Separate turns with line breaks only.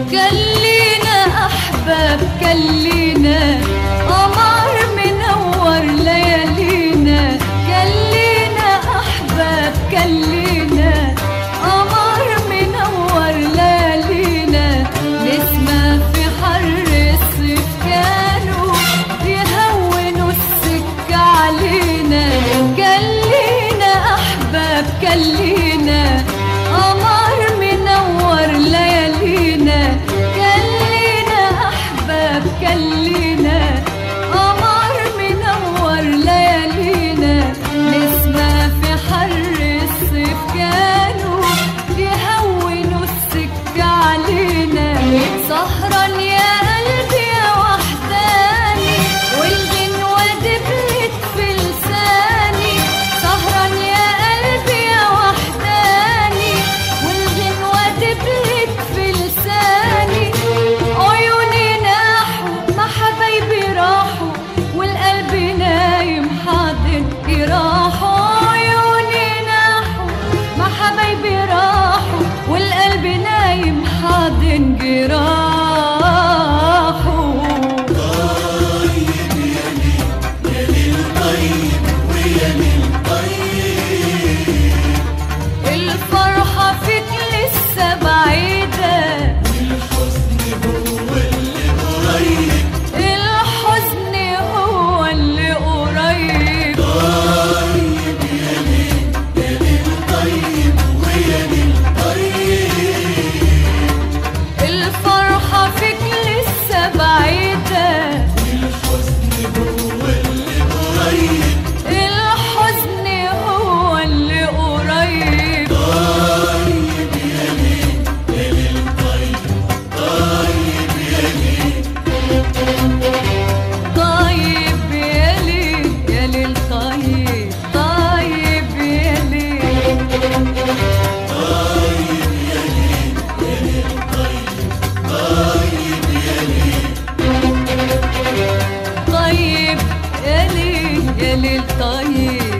كلينا أحباب كلينا قمر منور ليالينا كلينا أحباب كلينا قمر منور ليالينا نسمة في حر الصيف كانوا يهونوا السكة علينا كلينا أحباب كلينا قمر منور ليالينا كلينا أحباب كلينا قمر منور ليالينا نسمة في حر الصيف كانوا يهونوا السكة علينا سهران يا قلبي يا وحداني والغنوة دبلت في لساني سهران يا قلبي يا وحداني والغنوة دبلت في لساني عيوني ناحوا ما حبايبي راحوا والقلب نايم حاضن جراحه عيوني ناحوا ما حبايبي راحوا والقلب نايم حاضن جراحه الفرحة فيك لسه بعيدة الحزن هو اللي قريب الفرحة فيك لسه بعيدة الحزن هو اللي قريب طيب يا ليل يا ليل طيب طيب يا ليل طيب يا ليل يا ليل طيب